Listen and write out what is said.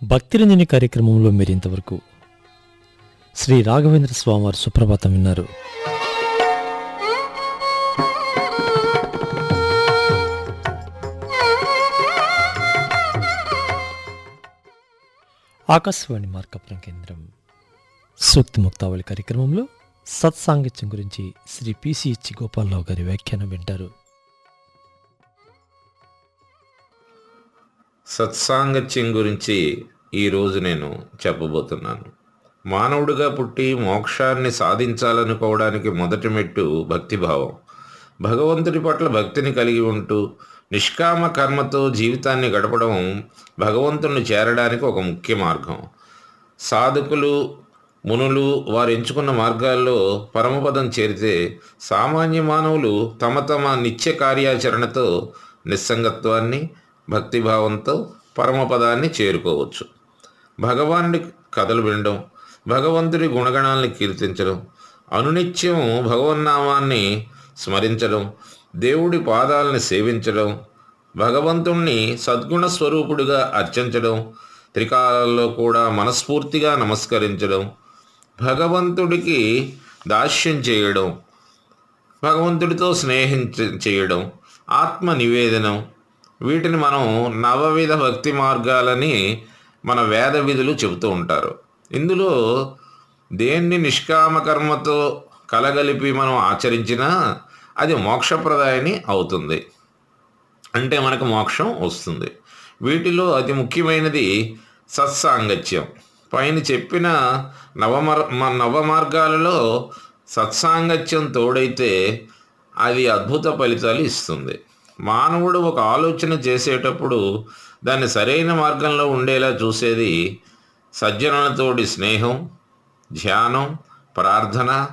భక్తిరంజని కార్యక్రమంలో మీరు ఇంతవరకు శ్రీ రాఘవేంద్ర స్వామివారి సుప్రభాతం విన్నారు ఆకాశవాణి మార్కపురం కేంద్రం సూక్తి ముక్తావళి కార్యక్రమంలో సత్సాంగత్యం గురించి శ్రీ పిసిహెచ్ గోపాలరావు గారి వ్యాఖ్యానం వింటారు సత్సాంగత్యం గురించి ఈరోజు నేను చెప్పబోతున్నాను మానవుడిగా పుట్టి మోక్షాన్ని సాధించాలనుకోవడానికి మొదటి మెట్టు భక్తిభావం భగవంతుడి పట్ల భక్తిని కలిగి ఉంటూ నిష్కామ కర్మతో జీవితాన్ని గడపడం భగవంతుణ్ణి చేరడానికి ఒక ముఖ్య మార్గం సాధకులు మునులు వారు ఎంచుకున్న మార్గాల్లో పరమపదం చేరితే సామాన్య మానవులు తమ తమ నిత్య కార్యాచరణతో నిస్సంగత్వాన్ని భక్తిభావంతో పరమపదాన్ని చేరుకోవచ్చు భగవానుడి కథలు వినడం భగవంతుడి గుణగణాలను కీర్తించడం అనునిత్యం భగవన్నామాన్ని స్మరించడం దేవుడి పాదాలని సేవించడం భగవంతుణ్ణి సద్గుణ స్వరూపుడిగా అర్చించడం త్రికాలాల్లో కూడా మనస్ఫూర్తిగా నమస్కరించడం భగవంతుడికి దాస్యం చేయడం భగవంతుడితో స్నేహం చే- చేయడం ఆత్మ నివేదనం వీటిని మనం నవవిధ భక్తి మార్గాలని మన వేద విధులు చెబుతూ ఉంటారు ఇందులో దేన్ని నిష్కామ కర్మతో కలగలిపి మనం ఆచరించినా అది మోక్షప్రదాయని అవుతుంది అంటే మనకు మోక్షం వస్తుంది వీటిలో అతి ముఖ్యమైనది సత్సాంగత్యం పైన చెప్పిన నవమర్ మ- నవమార్గాలలో సత్సాంగత్యం తోడైతే అది అద్భుత ఫలితాలు ఇస్తుంది మానవుడు ఒక ఆలోచన చేసేటప్పుడు దాన్ని సరైన మార్గంలో ఉండేలా చూసేది సజ్జనులతోటి స్నేహం ధ్యానం ప్రార్థన